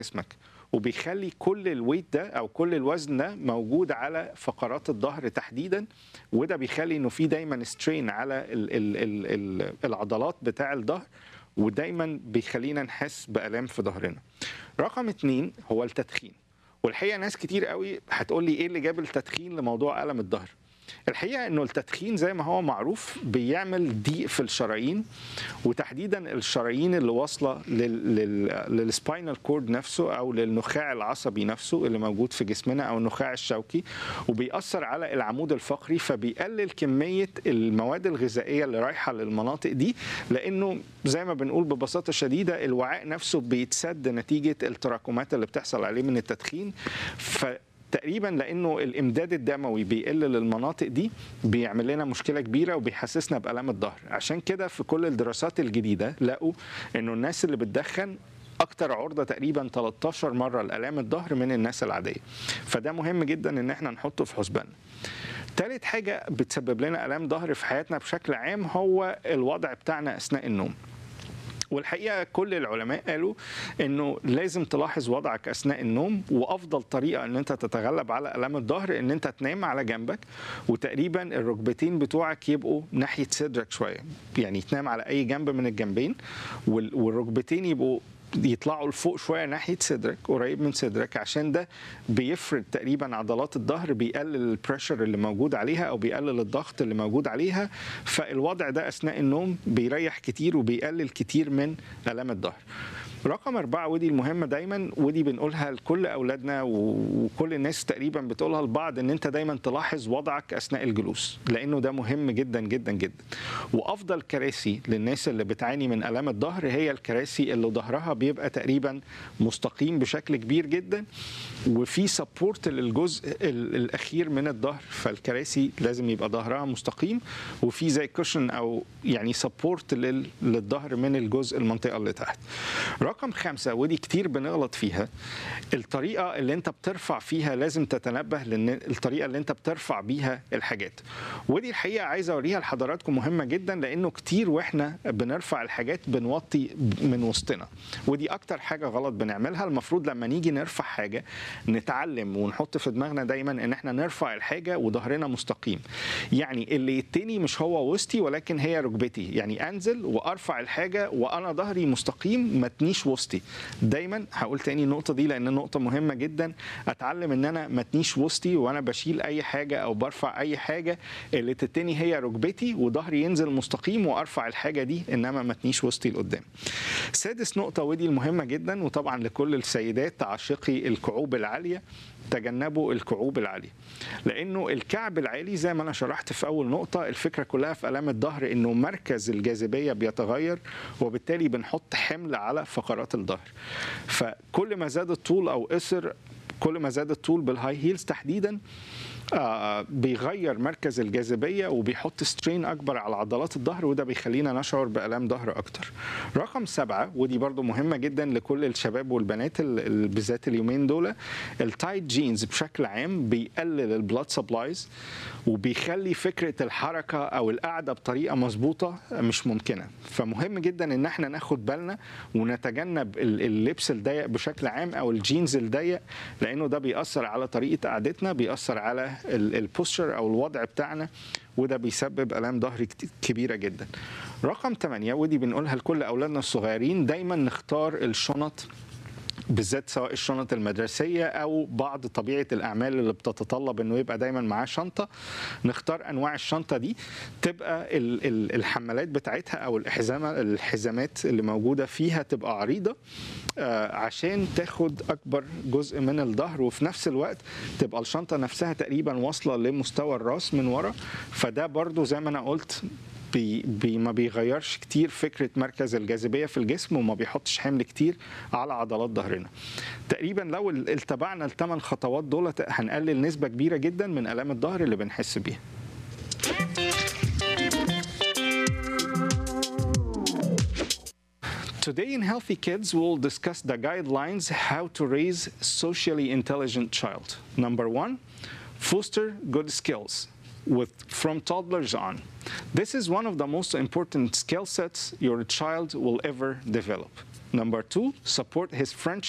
جسمك وبيخلي كل الويت ده او كل الوزن ده موجود على فقرات الظهر تحديدا وده بيخلي انه في دايما سترين على ال ال ال ال العضلات بتاع الظهر ودايما بيخلينا نحس بالام في ظهرنا. رقم اتنين هو التدخين والحقيقه ناس كتير قوي هتقول لي ايه اللي جاب التدخين لموضوع الم الظهر الحقيقه انه التدخين زي ما هو معروف بيعمل ضيق في الشرايين وتحديدا الشرايين اللي واصله للسباينال كورد نفسه او للنخاع العصبي نفسه اللي موجود في جسمنا او النخاع الشوكي وبيأثر على العمود الفقري فبيقلل كميه المواد الغذائيه اللي رايحه للمناطق دي لانه زي ما بنقول ببساطه شديده الوعاء نفسه بيتسد نتيجه التراكمات اللي بتحصل عليه من التدخين ف تقريبا لانه الامداد الدموي بيقل للمناطق دي بيعمل لنا مشكله كبيره وبيحسسنا بالام الظهر عشان كده في كل الدراسات الجديده لقوا انه الناس اللي بتدخن اكتر عرضه تقريبا 13 مره لالام الظهر من الناس العاديه فده مهم جدا ان احنا نحطه في حسباننا تالت حاجه بتسبب لنا الام ظهر في حياتنا بشكل عام هو الوضع بتاعنا اثناء النوم والحقيقه كل العلماء قالوا انه لازم تلاحظ وضعك اثناء النوم وافضل طريقه ان انت تتغلب على الام الظهر ان انت تنام على جنبك وتقريبا الركبتين بتوعك يبقوا ناحيه صدرك شويه يعني تنام على اي جنب من الجنبين والركبتين يبقوا يطلعوا لفوق شويه ناحيه صدرك قريب من صدرك عشان ده بيفرد تقريبا عضلات الظهر بيقلل البريشر اللي موجود عليها او بيقلل الضغط اللي موجود عليها فالوضع ده اثناء النوم بيريح كتير وبيقلل كتير من الام الظهر رقم أربعة ودي المهمة دايما ودي بنقولها لكل أولادنا وكل الناس تقريبا بتقولها لبعض إن أنت دايما تلاحظ وضعك أثناء الجلوس لأنه ده مهم جدا جدا جدا وأفضل كراسي للناس اللي بتعاني من آلام الظهر هي الكراسي اللي ظهرها بيبقى تقريبا مستقيم بشكل كبير جدا وفي سبورت للجزء الأخير من الظهر فالكراسي لازم يبقى ظهرها مستقيم وفي زي كوشن أو يعني سبورت للظهر من الجزء المنطقة اللي تحت رقم خمسة ودي كتير بنغلط فيها الطريقة اللي انت بترفع فيها لازم تتنبه لان الطريقة اللي انت بترفع بيها الحاجات ودي الحقيقة عايز اوريها لحضراتكم مهمة جدا لانه كتير واحنا بنرفع الحاجات بنوطي من وسطنا ودي اكتر حاجة غلط بنعملها المفروض لما نيجي نرفع حاجة نتعلم ونحط في دماغنا دايما ان احنا نرفع الحاجة وظهرنا مستقيم يعني اللي يتني مش هو وسطي ولكن هي ركبتي يعني انزل وارفع الحاجة وانا ظهري مستقيم ما تنيش وسطي دايما هقول تاني النقطه دي لان نقطه مهمه جدا اتعلم ان انا ما تنيش وسطي وانا بشيل اي حاجه او برفع اي حاجه اللي تتني هي ركبتي وظهري ينزل مستقيم وارفع الحاجه دي انما ما تنيش وسطي لقدام سادس نقطه ودي المهمه جدا وطبعا لكل السيدات عاشقي الكعوب العاليه تجنبوا الكعوب العاليه لانه الكعب العالي زي ما انا شرحت في اول نقطه الفكره كلها في الام الظهر انه مركز الجاذبيه بيتغير وبالتالي بنحط حمل على فقرات الظهر فكل ما زاد الطول او قصر كل ما زاد الطول بالهاي هيلز تحديدا آه بيغير مركز الجاذبيه وبيحط سترين اكبر على عضلات الظهر وده بيخلينا نشعر بالام ظهر اكتر. رقم سبعه ودي برضو مهمه جدا لكل الشباب والبنات بالذات اليومين دول التايت جينز بشكل عام بيقلل البلاد سبلايز وبيخلي فكره الحركه او القعده بطريقه مظبوطه مش ممكنه فمهم جدا ان احنا ناخد بالنا ونتجنب اللبس الضيق بشكل عام او الجينز الضيق لانه ده بيأثر على طريقه قعدتنا بيأثر على البوستشر او الوضع بتاعنا وده بيسبب الام ظهر كبيره جدا. رقم 8 ودي بنقولها لكل اولادنا الصغيرين دايما نختار الشنط بالذات سواء الشنط المدرسيه او بعض طبيعه الاعمال اللي بتتطلب انه يبقى دايما معاه شنطه نختار انواع الشنطه دي تبقى الحمالات بتاعتها او الحزامه الحزامات اللي موجوده فيها تبقى عريضه عشان تاخد اكبر جزء من الظهر وفي نفس الوقت تبقى الشنطه نفسها تقريبا واصله لمستوى الراس من ورا فده برضو زي ما انا قلت بي بي ما بيغيرش كتير فكره مركز الجاذبيه في الجسم وما بيحطش حمل كتير على عضلات ظهرنا. تقريبا لو اتبعنا الثمان خطوات دول هنقلل نسبه كبيره جدا من الام الظهر اللي بنحس بيها. Today in Healthy Kids, we'll discuss the guidelines how to raise socially intelligent child. Number one, foster good skills with from toddlers on. This is one of the most important skill sets your child will ever develop. Number two, support his friendship